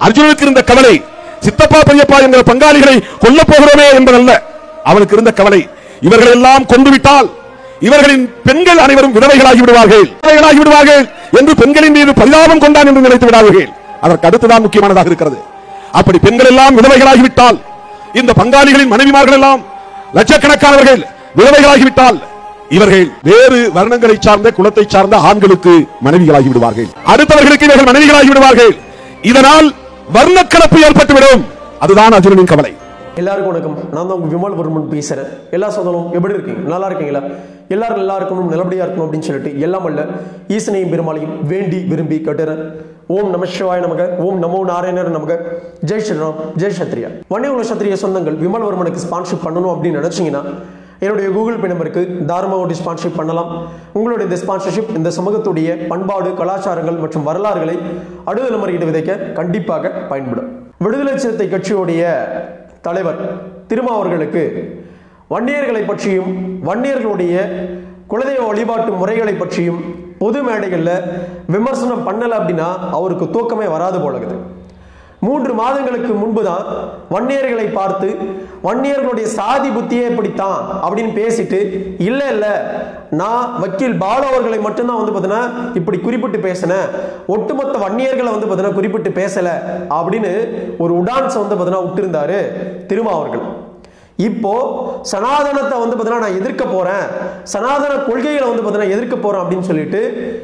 அர்ஜுனனுக்கு இருந்த கவலை சித்தப்பா பெரியப்பா என்கிற பங்காளிகளை கொல்ல போகிறோமே என்பதல்ல அவனுக்கு இருந்த கவலை இவர்கள் எல்லாம் கொண்டு விட்டால் இவர்களின் பெண்கள் அனைவரும் விதவைகளாகி விடுவார்கள் விதவைகளாகி விடுவார்கள் என்று பெண்களின் மீது பரிதாபம் கொண்டான் என்று நினைத்து விடாதீர்கள் அதற்கு அடுத்துதான் முக்கியமானதாக இருக்கிறது அப்படி பெண்கள் எல்லாம் விதவைகளாகிவிட்டால் இந்த பங்காளிகளின் மனைவிமார்கள் எல்லாம் லட்சக்கணக்கானவர்கள் விதவைகளாகிவிட்டால் இவர்கள் வேறு வர்ணங்களை சார்ந்த குலத்தை சார்ந்த ஆண்களுக்கு மனைவிகளாகி விடுவார்கள் அடுத்தவர்களுக்கு இவர்கள் மனைவிகளாகி விடுவார்கள் இதனால் வர்ணக்கலப்பு ஏற்பட்டுவிடும் அதுதான் அர்ஜுனனின் கவலை எல்லாருக்கும் வணக்கம் நான் தான் உங்க விமல் வர்மன் பேசுறேன் எல்லா சொந்தலும் எப்படி இருக்கீங்க நல்லா இருக்கீங்களா எல்லாரும் நல்லா இருக்கணும் நல்லபடியா இருக்கணும் அப்படின்னு சொல்லிட்டு எல்லாம் அல்ல ஈசனையும் பெருமாளையும் வேண்டி விரும்பி கட்டுறேன் ஓம் நம சிவாய நமக ஓம் நமோ நாராயணர் நமக ஜெய் ஸ்ரீராம் ஜெய் சத்ரியா வன்னிய சத்திரிய சொந்தங்கள் விமல் வர்மனுக்கு ஸ்பான்ஷிப் பண்ணணும் அப்படின்னு நினைச்சீங்கன்னா என்னுடைய கூகுள் பே நம்பருக்கு தாராளமாக ஸ்பான்சர்ஷிப் பண்ணலாம் உங்களுடைய இந்த ஸ்பான்சர்ஷிப் இந்த சமூகத்துடைய பண்பாடு கலாச்சாரங்கள் மற்றும் வரலாறுகளை அடுத்த தலைமுறையிட்டு விதைக்க கண்டிப்பாக பயன்படும் விடுதலை சிறுத்தை கட்சியுடைய தலைவர் திருமாவர்களுக்கு வன்னியர்களை பற்றியும் வன்னியர்களுடைய குலதெய்வ வழிபாட்டு முறைகளை பற்றியும் பொது மேடைகளில் விமர்சனம் பண்ணலை அப்படின்னா அவருக்கு தூக்கமே வராது போலகுது மூன்று மாதங்களுக்கு முன்பு தான் வன்னியர்களை பார்த்து வன்னியர்களுடைய சாதி புத்தியே இப்படித்தான் அப்படின்னு பேசிட்டு இல்ல இல்ல நான் வக்கீல் பாலு அவர்களை மட்டும்தான் வந்து பார்த்தீங்கன்னா இப்படி குறிப்பிட்டு பேசினேன் ஒட்டுமொத்த வன்னியர்களை வந்து பார்த்தீங்கன்னா குறிப்பிட்டு பேசல அப்படின்னு ஒரு உடான்ஸ் வந்து பார்த்தீங்கன்னா விட்டிருந்தாரு திருமாவர்கள் இப்போ சனாதனத்தை வந்து பார்த்தீங்கன்னா நான் எதிர்க்க போறேன் சனாதன கொள்கைகளை வந்து பார்த்தீங்கன்னா எதிர்க்க போறேன் அப்படின்னு சொல்லிட்டு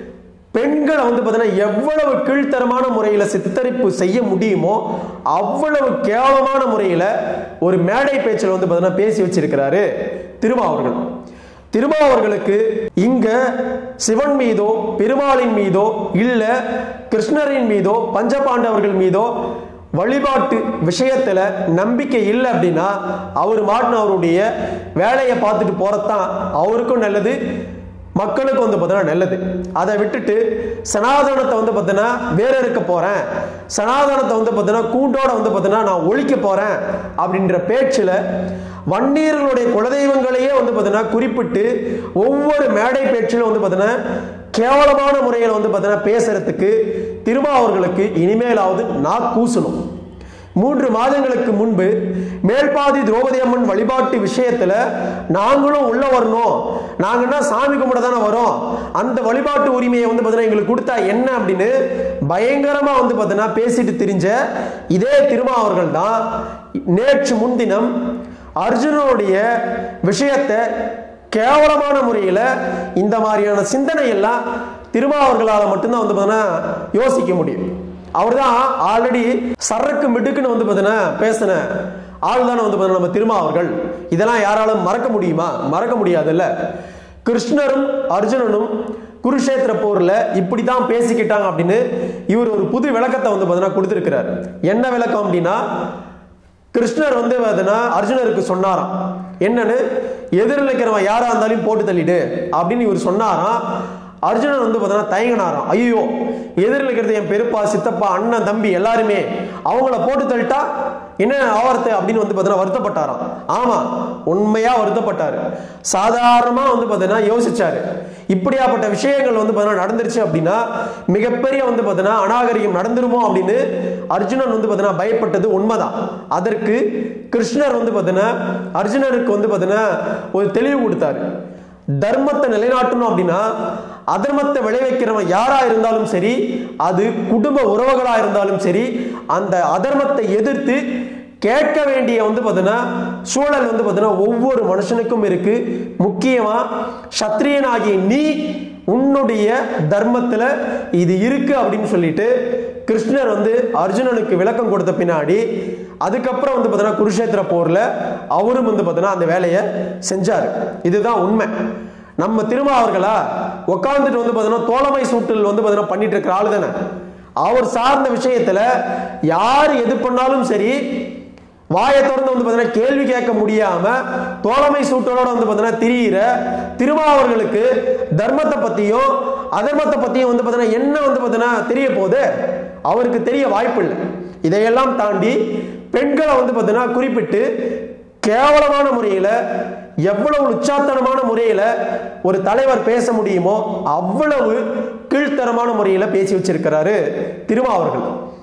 பெண்களை வந்து பார்த்தீங்கன்னா எவ்வளவு கீழ்த்தரமான முறையில் சித்தரிப்பு செய்ய முடியுமோ அவ்வளவு கேவலமான முறையில் ஒரு மேடை பேச்சில் வந்து பார்த்தீங்கன்னா பேசி வச்சிருக்கிறாரு திருமாவர்கள் திருமாவர்களுக்கு இங்க சிவன் மீதோ பெருமாளின் மீதோ இல்ல கிருஷ்ணரின் மீதோ பஞ்சபாண்டவர்கள் மீதோ வழிபாட்டு விஷயத்துல நம்பிக்கை இல்லை அப்படின்னா அவர் மாட்டின அவருடைய வேலையை பார்த்துட்டு போறதுதான் அவருக்கும் நல்லது மக்களுக்கு வந்து பார்த்தீங்கன்னா நல்லது அதை விட்டுட்டு சனாதனத்தை வந்து பார்த்தீங்கன்னா வேற இருக்க போறேன் சனாதனத்தை வந்து பார்த்தீங்கன்னா கூண்டோட வந்து பார்த்தீங்கன்னா நான் ஒழிக்க போறேன் அப்படின்ற பேச்சில் வன்னியர்களுடைய குலதெய்வங்களையே வந்து பார்த்தீங்கன்னா குறிப்பிட்டு ஒவ்வொரு மேடை பேச்சிலும் வந்து பார்த்தீங்கன்னா கேவலமான முறையில் வந்து பார்த்தீங்கன்னா பேசுறதுக்கு திருமாவர்களுக்கு இனிமேலாவது நான் கூசணும் மூன்று மாதங்களுக்கு முன்பு மேல்பாதி திரௌபதி அம்மன் வழிபாட்டு விஷயத்துல நாங்களும் உள்ள வரணும் நாங்கன்னா சாமி கும்பிட தானே வரோம் அந்த வழிபாட்டு உரிமையை வந்து பார்த்தீங்கன்னா எங்களுக்கு கொடுத்தா என்ன அப்படின்னு பயங்கரமா வந்து பார்த்தீங்கன்னா பேசிட்டு திரிஞ்ச இதே திருமாவர்கள் தான் நேற்று முன்தினம் அர்ஜுனனுடைய விஷயத்தை கேவலமான முறையில் இந்த மாதிரியான சிந்தனை எல்லாம் திருமாவர்களால் மட்டும்தான் வந்து பார்த்தீங்கன்னா யோசிக்க முடியும் அவர் தான் ஆல்ரெடி சரக்கு மிடுக்குன்னு வந்து பார்த்தீங்கன்னா பேசின ஆள் தானே வந்து பார்த்தீங்கன்னா நம்ம திருமாவர்கள் இதெல்லாம் யாராலும் மறக்க முடியுமா மறக்க முடியாதுல்ல கிருஷ்ணரும் அர்ஜுனனும் குருஷேத்திர போர்ல இப்படி தான் பேசிக்கிட்டாங்க அப்படின்னு இவர் ஒரு புது விளக்கத்தை வந்து பார்த்தீங்கன்னா கொடுத்துருக்கிறார் என்ன விளக்கம் அப்படின்னா கிருஷ்ணர் வந்து பார்த்தீங்கன்னா அர்ஜுனருக்கு சொன்னாராம் என்னன்னு எதிரில் இருக்கிறவன் யாரா இருந்தாலும் போட்டு தள்ளிடு அப்படின்னு இவர் சொன்னாராம் அர்ஜுனன் வந்து பார்த்தீங்கன்னா தயங்கினாராம் ஐயோ எதிரில் இருக்கிறது என் பெருப்பா சித்தப்பா அண்ணன் தம்பி எல்லாருமே அவங்கள போட்டு தள்ளிட்டா என்ன ஆவரத்து அப்படின்னு வந்து பார்த்தீங்கன்னா வருத்தப்பட்டாராம் ஆமா உண்மையா வருத்தப்பட்டாரு சாதாரணமா வந்து பார்த்தீங்கன்னா யோசிச்சாரு இப்படியாப்பட்ட விஷயங்கள் வந்து பார்த்தீங்கன்னா நடந்துருச்சு அப்படின்னா மிகப்பெரிய வந்து பார்த்தீங்கன்னா அநாகரிகம் நடந்துருமோ அப்படின்னு அர்ஜுனன் வந்து பார்த்தீங்கன்னா பயப்பட்டது உண்மைதான் அதற்கு கிருஷ்ணர் வந்து பார்த்தீங்கன்னா அர்ஜுனனுக்கு வந்து பார்த்தீங்கன்னா ஒரு தெளிவு கொடுத்தாரு தர்மத்தை நிலைநாட்டணும் அப்படின்னா அதர்மத்தை விளைவிக்கிறவன் யாரா இருந்தாலும் சரி அது குடும்ப உறவுகளா இருந்தாலும் சரி அந்த அதர்மத்தை எதிர்த்து கேட்க வேண்டிய வந்து பார்த்தீங்கன்னா சூழல் வந்து பார்த்தீங்கன்னா ஒவ்வொரு மனுஷனுக்கும் இருக்கு முக்கியமா சத்திரியனாகிய நீ உன்னுடைய தர்மத்துல இது இருக்கு அப்படின்னு சொல்லிட்டு கிருஷ்ணர் வந்து அர்ஜுனனுக்கு விளக்கம் கொடுத்த பின்னாடி அதுக்கப்புறம் வந்து பார்த்தீங்கன்னா குருஷேத்திர போர்ல அவரும் வந்து பார்த்தீங்கன்னா அந்த வேலையை செஞ்சாரு இதுதான் உண்மை நம்ம திருமாவர்களா உட்காந்துட்டு வந்து பார்த்தீங்கன்னா தோழமை சூட்டல் வந்து பார்த்தீங்கன்னா பண்ணிட்டு இருக்கிற ஆளு தானே அவர் சார்ந்த விஷயத்துல யார் எது பண்ணாலும் சரி வாயை திறந்து வந்து பார்த்தீங்கன்னா கேள்வி கேட்க முடியாம தோழமை சூட்டலோட வந்து பார்த்தீங்கன்னா திரியிற திருமாவர்களுக்கு தர்மத்தை பத்தியும் அதர்மத்தை பத்தியும் வந்து பார்த்தீங்கன்னா என்ன வந்து பார்த்தீங்கன்னா தெரிய போகுது அவருக்கு தெரிய வாய்ப்பு இல்லை இதையெல்லாம் தாண்டி பெண்களை வந்து பார்த்தீங்கன்னா குறிப்பிட்டு கேவலமான முறையில் எவ்வளவு உச்சாத்தனமான முறையில் ஒரு தலைவர் பேச முடியுமோ அவ்வளவு கீழ்த்தரமான முறையில் பேசி வச்சிருக்கிறாரு திருமாவர்கள்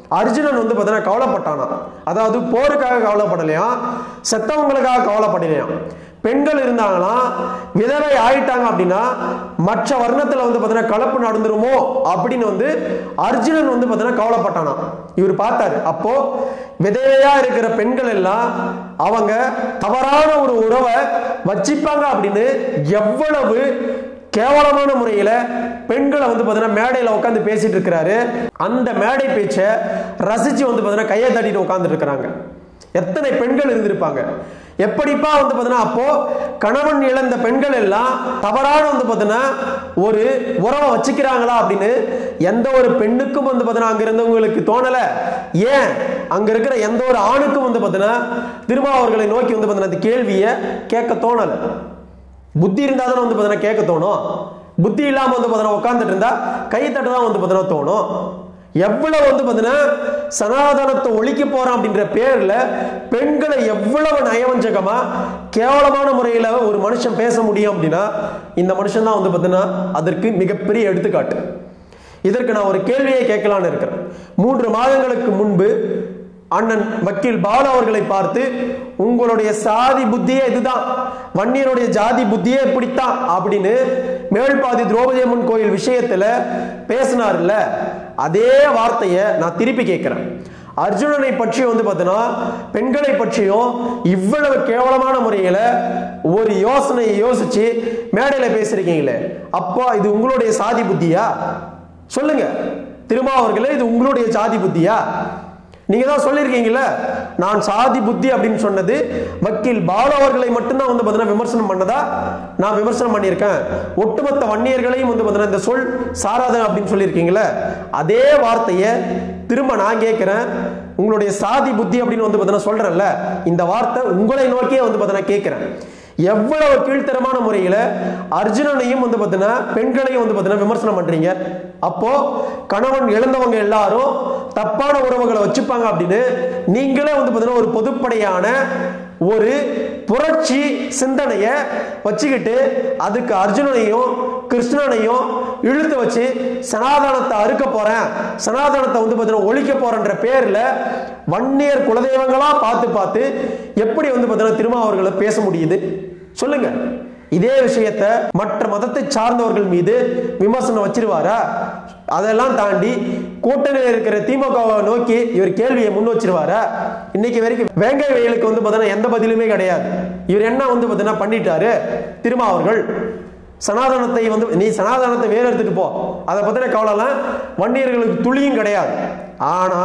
அர்ஜுனன் வந்து பார்த்தீங்கன்னா கவலைப்பட்டானா அதாவது போருக்காக கவலைப்படலையாம் செத்தவங்களுக்காக கவலைப்படலையாம் பெண்கள் இருந்தாங்கன்னா விதவை ஆயிட்டாங்க அப்படின்னா மற்ற வர்ணத்துல வந்து பார்த்தீங்கன்னா கலப்பு நடந்துருமோ அப்படின்னு வந்து அர்ஜுனன் வந்து பார்த்தீங்கன்னா கவலைப்பட்டானா இவர் பார்த்தாரு அப்போ விதவையா இருக்கிற பெண்கள் எல்லாம் அவங்க தவறான ஒரு உறவை வச்சிப்பாங்க அப்படின்னு எவ்வளவு கேவலமான முறையில பெண்களை வந்து பார்த்தீங்கன்னா மேடையில் உட்காந்து பேசிட்டு இருக்கிறாரு அந்த மேடை பேச்சை ரசிச்சு வந்து பார்த்தீங்கன்னா கையை தட்டிட்டு உட்காந்துட்டு இருக்கிறாங்க எத்தனை பெண்கள் இருந்திருப்பாங்க எப்படிப்பா வந்து பார்த்தீங்கன்னா அப்போ கணவன் இழந்த பெண்கள் எல்லாம் தவறான வந்து பார்த்தீங்கன்னா ஒரு உறவை வச்சுக்கிறாங்களா அப்படின்னு எந்த ஒரு பெண்ணுக்கும் வந்து பார்த்தீங்கன்னா அங்க இருந்தவங்களுக்கு தோணல ஏன் அங்க இருக்கிற எந்த ஒரு ஆணுக்கும் வந்து பார்த்தீங்கன்னா திருமாவர்களை நோக்கி வந்து பார்த்தீங்கன்னா அந்த கேள்வியை கேட்க தோணல புத்தி இருந்தால் தானே வந்து பார்த்தீங்கன்னா கேட்க தோணும் புத்தி இல்லாமல் வந்து பார்த்தீங்கன்னா உட்காந்துட்டு இருந்தா கை தட்ட தான் வந்து பார்த்தீங்கன்னா தோணும் எவ்வளவு வந்து பார்த்தீங்கன்னா சனாதனத்தை ஒழிக்க போறோம் அப்படின்ற பேர்ல பெண்களை எவ்வளவு நயவஞ்சகமா கேவலமான முறையில் ஒரு மனுஷன் பேச முடியும் அப்படின்னா இந்த மனுஷன் தான் வந்து பார்த்தீங்கன்னா அதற்கு மிகப்பெரிய எடுத்துக்காட்டு இதற்கு நான் ஒரு கேள்வியை கேட்கலான்னு இருக்கிறேன் மூன்று மாதங்களுக்கு முன்பு அண்ணன் வக்கீல் பாலு அவர்களை பார்த்து உங்களுடைய சாதி புத்தியே இதுதான் வன்னியருடைய ஜாதி புத்தியே இப்படித்தான் அப்படின்னு மேல்பாதி திரௌபதி அம்மன் கோயில் விஷயத்துல பேசினார்ல அதே வார்த்தையை நான் திருப்பி கேட்கிறேன் அர்ஜுனனை பற்றி வந்து பார்த்தீங்கன்னா பெண்களை பற்றியும் இவ்வளவு கேவலமான முறையில் ஒரு யோசனையை யோசிச்சு மேடையில் பேசியிருக்கீங்களே அப்போ இது உங்களுடைய சாதி புத்தியா சொல்லுங்க திருமாவர்களே இது உங்களுடைய சாதி புத்தியா நீங்க தான் சொல்லியிருக்கீங்கல்ல நான் சாதி புத்தி அப்படின்னு சொன்னது வக்கீல் பாலு அவர்களை மட்டும்தான் வந்து பார்த்தீங்கன்னா விமர்சனம் பண்ணதா நான் விமர்சனம் பண்ணியிருக்கேன் ஒட்டுமொத்த வன்னியர்களையும் வந்து பார்த்தீங்கன்னா இந்த சொல் சாராத அப்படின்னு சொல்லியிருக்கீங்களே அதே வார்த்தையை திரும்ப நான் கேட்கிறேன் உங்களுடைய சாதி புத்தி அப்படின்னு வந்து பார்த்தீங்கன்னா சொல்றேன்ல இந்த வார்த்தை உங்களை நோக்கியே வந்து பார்த்தீங்கன்னா கேட்கிறேன் எவ்வளவு கீழ்த்தரமான முறையில் அர்ஜுனனையும் வந்து பார்த்தீங்கன்னா பெண்களையும் வந்து பார்த்தீங்கன்னா விமர்சனம் பண்றீங்க அப்போ கணவன் இழந்தவங்க எல்லாரும் தப்பான உறவுகளை வச்சுப்பாங்க அப்படின்னு நீங்களே வந்து பார்த்தீங்கன்னா ஒரு பொதுப்படையான ஒரு புரட்சி சிந்தனையை வச்சுக்கிட்டு அதுக்கு அர்ஜுனனையும் கிருஷ்ணனையும் இழுத்து வச்சு சனாதனத்தை அறுக்க போறேன் சனாதனத்தை வந்து பார்த்தீங்கன்னா ஒழிக்க போறேன்ற பேர்ல வன்னியர் குலதெய்வங்களா பார்த்து பார்த்து எப்படி வந்து பார்த்தீங்கன்னா திருமாவர்களை பேச முடியுது சொல்லுங்க இதே விஷயத்த மற்ற மதத்தை சார்ந்தவர்கள் மீது விமர்சனம் வச்சிருவாரா அதெல்லாம் தாண்டி கூட்டணியில் இருக்கிற திமுகவை நோக்கி இவர் கேள்வியை முன் வச்சிருவாரா இன்னைக்கு வரைக்கும் வேங்கை வயலுக்கு வந்து பார்த்தீங்கன்னா எந்த பதிலுமே கிடையாது இவர் என்ன வந்து பார்த்தீங்கன்னா பண்ணிட்டாரு திருமாவர்கள் சனாதனத்தை வந்து நீ சனாதனத்தை வேற எடுத்துட்டு போ அதை பத்தின கவலைலாம் வன்னியர்களுக்கு துளியும் கிடையாது ஆனா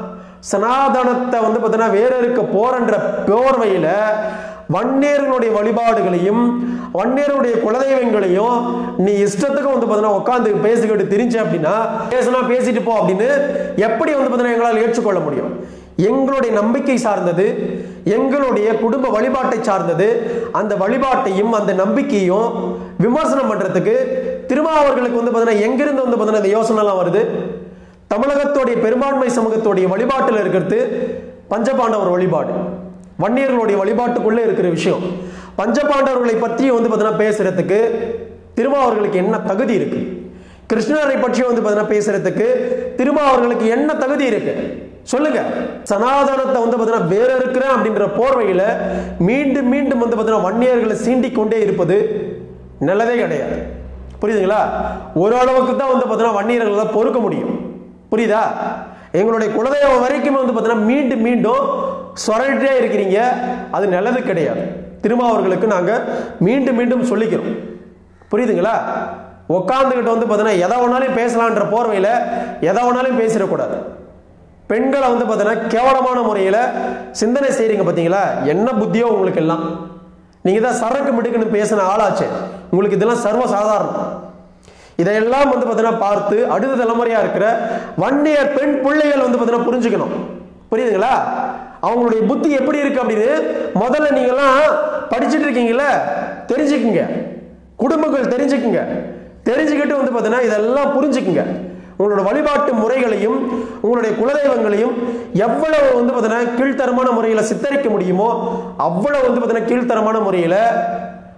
சனாதனத்தை வந்து பார்த்தீங்கன்னா வேற இருக்க போறன்ற போர்வையில வன்னியர்களுடைய வழிபாடுகளையும் வன்னியருடைய குலதெய்வங்களையும் நீ இஷ்டத்துக்கு வந்து பார்த்தீங்கன்னா உட்காந்து பேசிக்கிட்டு தெரிஞ்ச அப்படின்னா பேசினா பேசிட்டு போ அப்படின்னு எப்படி வந்து பார்த்தீங்கன்னா எங்களால் ஏற்றுக்கொள்ள முடியும் எங்களுடைய நம்பிக்கை சார்ந்தது எங்களுடைய குடும்ப வழிபாட்டை சார்ந்தது அந்த வழிபாட்டையும் அந்த நம்பிக்கையும் விமர்சனம் பண்றதுக்கு திருமாவர்களுக்கு வந்து பார்த்தீங்கன்னா எங்கிருந்து வந்து பார்த்தீங்கன்னா இந்த யோசனைலாம் வருது தமிழகத்துடைய பெரும்பான்மை சமூகத்துடைய வழிபாட்டில் இருக்கிறது பஞ்சபாண்டவர் வழிபாடு வன்னியர்களுடைய வழிபாட்டுக்குள்ளே இருக்கிற விஷயம் பஞ்சபாண்டவர்களை பற்றி வந்து பார்த்தீங்கன்னா பேசுறதுக்கு திருமாவர்களுக்கு என்ன தகுதி இருக்கு கிருஷ்ணரை பற்றி வந்து பார்த்தீங்கன்னா பேசுறதுக்கு திருமாவர்களுக்கு என்ன தகுதி இருக்கு சொல்லுங்க சனாதனத்தை வந்து பார்த்தீங்கன்னா வேற இருக்கிறேன் அப்படின்ற போர்வையில மீண்டும் மீண்டும் வந்து பார்த்தீங்கன்னா வன்னியர்களை சீண்டிக் கொண்டே இருப்பது நல்லதே கிடையாது புரியுதுங்களா ஓரளவுக்கு தான் வந்து பார்த்தீங்கன்னா வன்னியர்களை பொறுக்க முடியும் புரியுதா எங்களுடைய குலதெய்வம் வரைக்கும் வந்து பார்த்தீங்கன்னா மீண்டும் மீண்டும் சொரட்டே இருக்கிறீங்க அது நல்லது கிடையாது திருமாவர்களுக்கு நாங்கள் மீண்டும் மீண்டும் சொல்லிக்கிறோம் புரியுதுங்களா உட்காந்துக்கிட்டு வந்து பார்த்தீங்கன்னா எதை வேணாலும் பேசலான்ற போர்வையில் எதை வேணாலும் பேசிடக்கூடாது பெண்களை வந்து பார்த்தீங்கன்னா கேவலமான முறையில் சிந்தனை செய்கிறீங்க பார்த்தீங்களா என்ன புத்தியோ உங்களுக்கு எல்லாம் நீங்கள் தான் சரக்கு மிடுக்குன்னு பேசின ஆளாச்சு உங்களுக்கு இதெல்லாம் சர்வ சாதாரணம் இதையெல்லாம் வந்து பார்த்தீங்கன்னா பார்த்து அடுத்த தலைமுறையாக இருக்கிற வன்னியர் பெண் பிள்ளைகள் வந்து பார்த்தீங்கன்னா புரிஞ்சுக்கணும் புரியுதுங்களா அவங்களுடைய புத்தி எப்படி இருக்கு அப்படின்னு முதல்ல நீங்கெல்லாம் படிச்சுட்டு இருக்கீங்களா தெரிஞ்சுக்குங்க குடும்பங்கள் தெரிஞ்சுக்குங்க தெரிஞ்சுக்கிட்டு வந்து பார்த்தீங்கன்னா இதெல்லாம் புரிஞ்சுக்குங்க உங்களோட வழிபாட்டு முறைகளையும் உங்களுடைய குலதெய்வங்களையும் எவ்வளவு வந்து பார்த்தீங்கன்னா கீழ்த்தரமான முறையில் சித்தரிக்க முடியுமோ அவ்வளவு வந்து பார்த்தீங்கன்னா கீழ்த்தரமான முறையில்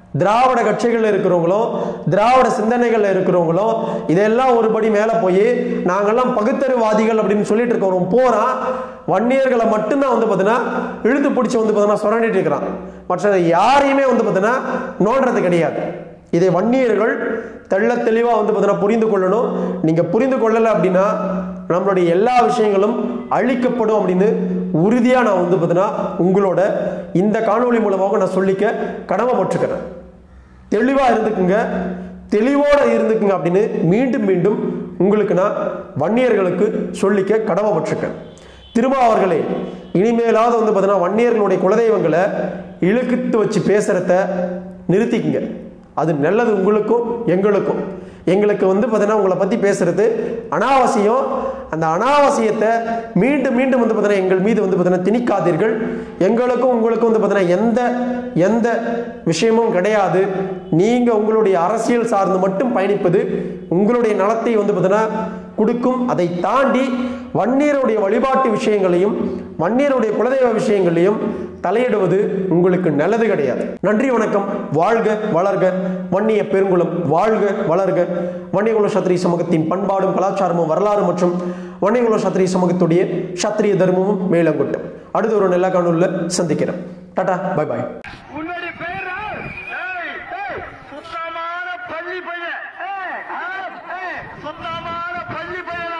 திராவிட கட்சிகள்ல இருக்கிறவங்களும் திராவிட சிந்தனைகள்ல இருக்கிறவங்களும் இதெல்லாம் ஒருபடி மேல போய் நாங்கெல்லாம் பகுத்தறிவாதிகள் அப்படின்னு சொல்லிட்டு இருக்கோம் போறான் வன்னியர்களை மட்டும்தான் வந்து பார்த்தீங்கன்னா இழுத்து பிடிச்சி வந்து பார்த்தீங்கன்னா சுரண்டிட்டு இருக்கிறான் மற்ற யாரையுமே வந்து பார்த்தீங்கன்னா நோண்டுறது கிடையாது இதை வன்னியர்கள் தெள்ள தெளிவாக வந்து பார்த்தீங்கன்னா புரிந்து கொள்ளணும் நீங்கள் புரிந்து கொள்ளலை அப்படின்னா நம்மளுடைய எல்லா விஷயங்களும் அழிக்கப்படும் அப்படின்னு உறுதியாக நான் வந்து பார்த்தீங்கன்னா உங்களோட இந்த காணொளி மூலமாக நான் சொல்லிக்க கடமைப்பட்டிருக்கிறேன் தெளிவாக இருந்துக்குங்க தெளிவோட இருந்துக்குங்க அப்படின்னு மீண்டும் மீண்டும் உங்களுக்கு நான் வன்னியர்களுக்கு சொல்லிக்க கடமைப்பட்டிருக்கேன் திரும்ப அவர்களே இனிமேலாவது வந்து பார்த்தீங்கன்னா வன்னியர்களுடைய குலதெய்வங்களை இழுக்குத்து வச்சு பேசுறத நிறுத்திக்குங்க அது நல்லது உங்களுக்கும் எங்களுக்கும் எங்களுக்கு வந்து பார்த்தீங்கன்னா உங்களை பற்றி பேசுறது அனாவசியம் அந்த அனாவசியத்தை மீண்டும் மீண்டும் வந்து பார்த்தீங்கன்னா எங்கள் மீது வந்து பார்த்தீங்கன்னா திணிக்காதீர்கள் எங்களுக்கும் உங்களுக்கும் வந்து பார்த்தீங்கன்னா எந்த எந்த விஷயமும் கிடையாது நீங்கள் உங்களுடைய அரசியல் சார்ந்து மட்டும் பயணிப்பது உங்களுடைய நலத்தை வந்து பார்த்தீங்கன்னா கொடுக்கும் அதை தாண்டி வன்னியருடைய வழிபாட்டு விஷயங்களையும் வன்னியருடைய குலதெய்வ விஷயங்களையும் தலையிடுவது உங்களுக்கு நல்லது கிடையாது நன்றி வணக்கம் வாழ்க வளர்க வன்னிய பெருங்குளம் வாழ்க வளர்க வன்னியகுல சத்திரிய சமூகத்தின் பண்பாடும் கலாச்சாரமும் வரலாறு மற்றும் வன்னியகுல சத்திரிய சமூகத்துடைய சத்திரிய தர்மமும் மேலங்கொட்டும் அடுத்த ஒரு நல்ல காணொலியில் சந்திக்கிறேன் டாடா பை பாய் உன்னுடைய பெயர் யார்? ஏய், ஏய், சுத்தமான பள்ளி பையன் ஏய், ஆ, ஏய், சுத்தமான பள்ளி பையனா